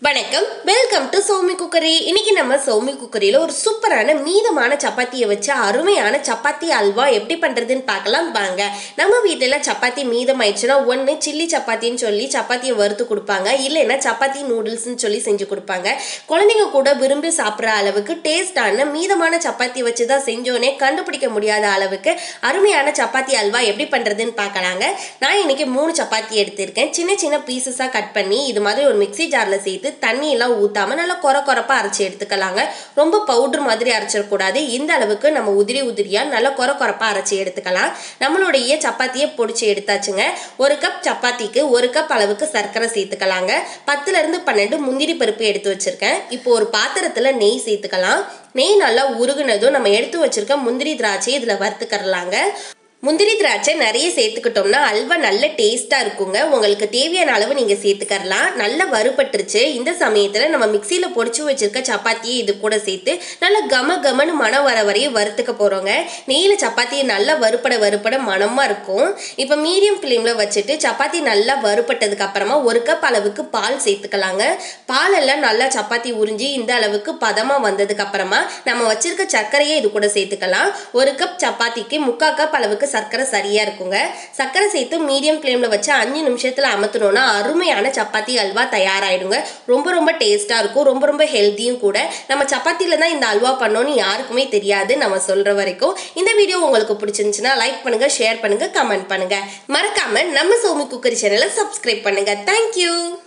வணக்கம் welcome to Soumi cookery இன்னைக்கு நம்ம சௌமி குக்கரியில் ஒரு சூப்பரான மீதமான சப்பாத்தியை வச்சு அருமையான சப்பாத்தி அல்வா எப்படி பண்ணுறதுன்னு பார்க்கலாம் வாங்க நம்ம வீட்டில் சப்பாத்தி மீதம் ஆயிடுச்சுன்னா ஒன்று சில்லி சப்பாத்தின்னு சொல்லி சப்பாத்தியை வறுத்து கொடுப்பாங்க இல்லைன்னா சப்பாத்தி நூடுல்ஸ்னு சொல்லி செஞ்சு கொடுப்பாங்க குழந்தைங்க கூட விரும்பி சாப்பிட்ற அளவுக்கு டேஸ்டான மீதமான சப்பாத்தி வச்சு தான் செஞ்சோன்னே கண்டுபிடிக்க முடியாத அளவுக்கு அருமையான சப்பாத்தி அல்வா எப்படி பண்ணுறதுன்னு பார்க்கலாங்க நான் இன்னைக்கு மூணு சப்பாத்தி எடுத்திருக்கேன் சின்ன சின்ன பீசஸாக கட் பண்ணி இது மாதிரி ஒரு மிக்ஸி ஜாரில் சேர்த்து தண்ணி எல்லாம் ஊத்தாம நல்லா கொர கொரப்பா அரைச்சி எடுத்துக்கலாங்க ரொம்ப பவுடர் மாதிரி அரைச்சிடக்கூடாது இந்த அளவுக்கு நம்ம உதிரி உதிரியா நல்லா கொர கொரப்பா அரைச்சி எடுத்துக்கலாம் நம்மளுடைய சப்பாத்தியை பொடிச்சு எடுத்தாச்சுங்க ஒரு கப் சப்பாத்திக்கு ஒரு கப் அளவுக்கு சர்க்கரை சேர்த்துக்கலாங்க பத்துல இருந்து பன்னெண்டு முந்திரி பருப்பு எடுத்து வச்சிருக்கேன் இப்போ ஒரு பாத்திரத்துல நெய் சேர்த்துக்கலாம் நெய் நல்லா உருகுனதும் நம்ம எடுத்து வச்சிருக்க முந்திரி திராட்சை இதுல வறுத்துக்கறலாங்க முந்திரி திராட்சை நிறைய சேர்த்துக்கிட்டோம்னா அல்வா நல்ல டேஸ்ட்டாக இருக்குங்க உங்களுக்கு தேவையான அளவு நீங்கள் சேர்த்துக்கறலாம் நல்லா வறுபட்டுருச்சு இந்த சமயத்தில் நம்ம மிக்சியில் பொடிச்சு வச்சிருக்க சப்பாத்தியை இது கூட சேர்த்து நல்லா கம கமன்னு மனம் வர வரையும் வறுத்துக்க போகிறோங்க நெய்யில் சப்பாத்தி நல்லா வறுப்பட வறுப்பட மனமாக இருக்கும் இப்போ மீடியம் ஃப்ளேமில் வச்சுட்டு சப்பாத்தி நல்லா வறுப்பட்டதுக்கு அப்புறமா ஒரு கப் அளவுக்கு பால் சேர்த்துக்கலாங்க பாலெல்லாம் நல்லா சப்பாத்தி உறிஞ்சி இந்த அளவுக்கு பதமாக வந்ததுக்கு அப்புறமா நம்ம வச்சிருக்க சர்க்கரையை இது கூட சேர்த்துக்கலாம் ஒரு கப் சப்பாத்திக்கு முக்கால் கப் அளவுக்கு சர்க்கரை சரியா இருக்குங்க சர்க்கரை சேர்த்து மீடியம் ஃப்ளேமில் வச்சு அஞ்சு நிமிஷத்தில் அமர்த்தணும்னா அருமையான சப்பாத்தி அல்வா தயாராகிடுங்க ரொம்ப ரொம்ப டேஸ்ட்டாக இருக்கும் ரொம்ப ரொம்ப ஹெல்த்தியும் கூட நம்ம சப்பாத்தியில் தான் இந்த அல்வா பண்ணோன்னு யாருக்குமே தெரியாது நம்ம சொல்கிற வரைக்கும் இந்த வீடியோ உங்களுக்கு பிடிச்சிருந்துச்சுன்னா லைக் பண்ணுங்க ஷேர் பண்ணுங்க கமெண்ட் பண்ணுங்க மறக்காம நம்ம சோமி குக்கரி சேனலை சப்ஸ்கிரைப் பண்ணுங்க தேங்க்யூ